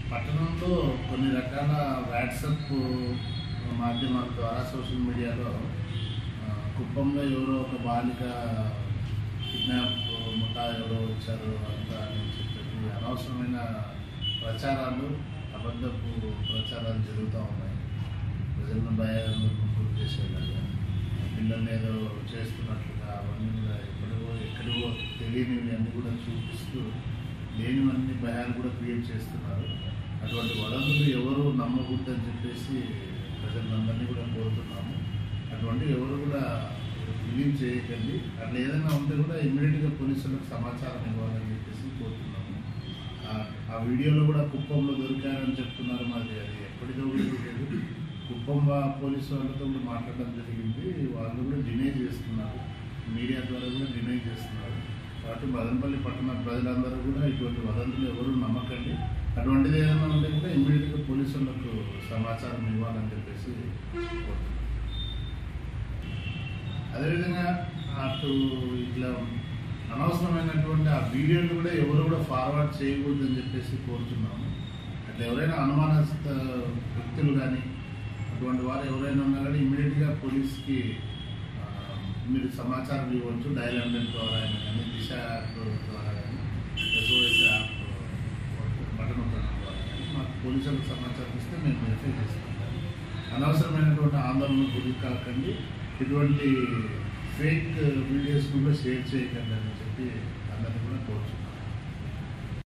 పట్టణంలో కొన్ని రకాల వాట్సాప్ మాధ్యమాల ద్వారా సోషల్ మీడియాలో ఆ, కుప్పంలో ఎవరో ఒక బాలిక కిడ్నాప్ ముఠా ఎవరో వచ్చారు అంతా అని చెప్పేసి అనవసరమైన ప్రచారాలు అబద్ధపు ప్రచారాలు జరుగుతూ ఉన్నాయి ప్రజలను భయాలకు గురి చేసేలాగా పిల్లల్ని ఏదో చేస్తున్నట్లుగా అవన్నీ కూడా ఎక్కడివో ఎక్కడివో తెలియనివి అన్నీ కూడా చూపిస్తూ లేనివన్నీ భయాలు కూడా క్రియేట్ చేస్తున్నారు అటువంటి వదంతులు ఎవరు నమ్మకూడదని చెప్పేసి ప్రజలందరినీ కూడా కోరుతున్నాము అటువంటి ఎవరు కూడా బిలీవ్ చేయకండి అట్లా ఏదైనా ఉంటే కూడా ఇమ్మీడియట్గా పోలీసులకు సమాచారం ఇవ్వాలని చెప్పేసి కోరుతున్నాము ఆ- ఆ వీడియోలో కూడా కుప్పంలో దొరికారని చెప్తున్నారు మరి అది ఎప్పటిదో కూడా లేదు కుప్పం వా- పోలీసు వాళ్ళతో కూడా మాట్లాడడం జరిగింది వాళ్ళు కూడా డినై చేస్తున్నారు మీడియా ద్వారా కూడా డినై చేస్తున్నారు కాబట్టి మదనపల్లి పట్టణ ప్రజలందరూ కూడా ఇటువంటి వదంతులు ఎవరు నమ్మకండి అటువంటిది ఏదైనా ఉంటే కూడా ఇమ్మీడియట్గా పోలీసులకు సమాచారం ఇవ్వాలని చెప్పేసి కోరుతున్నాను అదేవిధంగా అటు ఇట్లా అనవసరమైనటువంటి ఆ వీడియోలు కూడా ఎవరు కూడా ఫార్వర్డ్ చేయకూడదని చెప్పేసి కోరుతున్నాము అట్లా ఎవరైనా అనుమానాస్పద వ్యక్తులు కానీ అటువంటి వారు ఎవరైనా ఉన్నా కానీ ఇమీడియట్గా పోలీస్కి ఆ, మీరు సమాచారం ఇవ్వచ్చు డైల్ హండ్రెడ్ ద్వారా అయినా కానీ దిశ యాప్ ద్వారా కానీ ఎస్ఓఎస్ యాప్ బటన్ ఉండడం ద్వారా కానీ మాకు పోలీసులకు సమాచారం ఇస్తే మేము వెరిఫై చేస్తాం అనవసరమైనటువంటి ఆందోళనకు గురి కాకండి ఇటువంటి ఫేక్ వీడియోస్ కూడా షేర్ చేయకండి అని చెప్పి